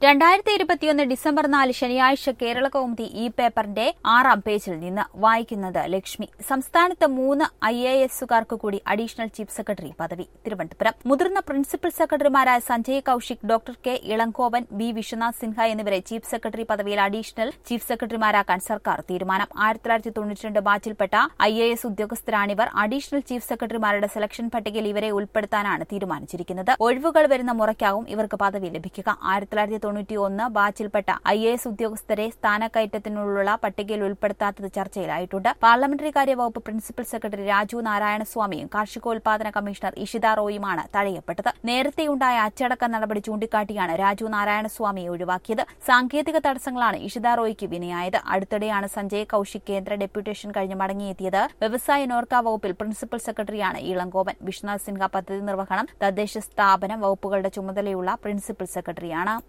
രണ്ടായിരത്തി ഇരുപത്തിയൊന്ന് ഡിസംബർ നാല് ശനിയാഴ്ച കേരള കൗമുദി ഈ പേപ്പറിന്റെ ആറാം പേജിൽ നിന്ന് വായിക്കുന്നത് ലക്ഷ്മി സംസ്ഥാനത്ത് മൂന്ന് ഐ എ എസുകാർക്ക് കൂടി അഡീഷണൽ ചീഫ് സെക്രട്ടറി പദവി തിരുവനന്തപുരം മുതിർന്ന പ്രിൻസിപ്പൽ സെക്രട്ടറിമാരായ Sanjay Kaushik doctor K Elangovan B Viswanath Sinha എന്നിവരെ ചീഫ് സെക്രട്ടറി പദവിയിൽ അഡീഷണൽ ചീഫ് സെക്രട്ടറിമാരാക്കാൻ സർക്കാർ തീരുമാനം ആയിരത്തി തൊള്ളായിരത്തി തൊണ്ണൂറ്റിരണ്ട് ബാച്ചിൽപ്പെട്ട ഐ എ എസ് ഉദ്യോഗസ്ഥരാണിവർ അഡീഷണൽ ചീഫ് സെക്രട്ടറിമാരുടെ സെലക്ഷൻ പട്ടികയിൽ ഇവരെ ഉൾപ്പെടുത്താനാണ് തീരുമാനിച്ചിരിക്കുന്നത് ഒഴിവുകൾ വരുന്ന മുറയ്ക്കാവും ഇവർക്ക് പദവി ലഭിക്കുക ആയിരത്തി തൊള്ളായിരത്തി തൊണ്ണൂറ്റിയൊന്ന് ബാച്ചിൽപ്പെട്ട ഐ എ എസ് ഉദ്യോഗസ്ഥരെ സ്ഥാനക്കയറ്റത്തിനുള്ള പട്ടികയിൽ ഉൾപ്പെടുത്താത്തത് ചർച്ചയിലായിട്ടുണ്ട് പാർലമെന്ററി കാര്യ വകുപ്പ് പ്രിൻസിപ്പൽ സെക്രട്ടറി രാജു നാരായണസ്വാമിയും കാർഷികോൽപാദന കമ്മീഷണർ ഇഷിത റോയുമാണ് തഴയപ്പെട്ടത് നേരത്തെയുണ്ടായ അച്ചടക്ക നടപടി ചൂണ്ടിക്കാട്ടിയാണ് രാജു നാരായണസ്വാമിയെ ഒഴിവാക്കിയത് സാങ്കേതിക തടസ്സങ്ങളാണ് ഇഷിത റോയ്ക്ക് വിനയായത് അടുത്തിടെയാണ് സഞ്ജയ് കൌശിക് കേന്ദ്ര ഡെപ്യൂട്ടേഷൻ കഴിഞ്ഞ് മടങ്ങിയെത്തിയത് വ്യവസായ നോർക്ക വകുപ്പിൽ പ്രിൻസിപ്പൽ സെക്രട്ടറിയാണ് ഇളങ്കോവൻ വിശ്വനാഥ് സിൻഹ പദ്ധതി നിർവഹണം തദ്ദേശ സ്ഥാപനം വകുപ്പുകളുടെ ചുമതലയുള്ള പ്രിൻസിപ്പൽ സെക്രട്ടറിയാണ്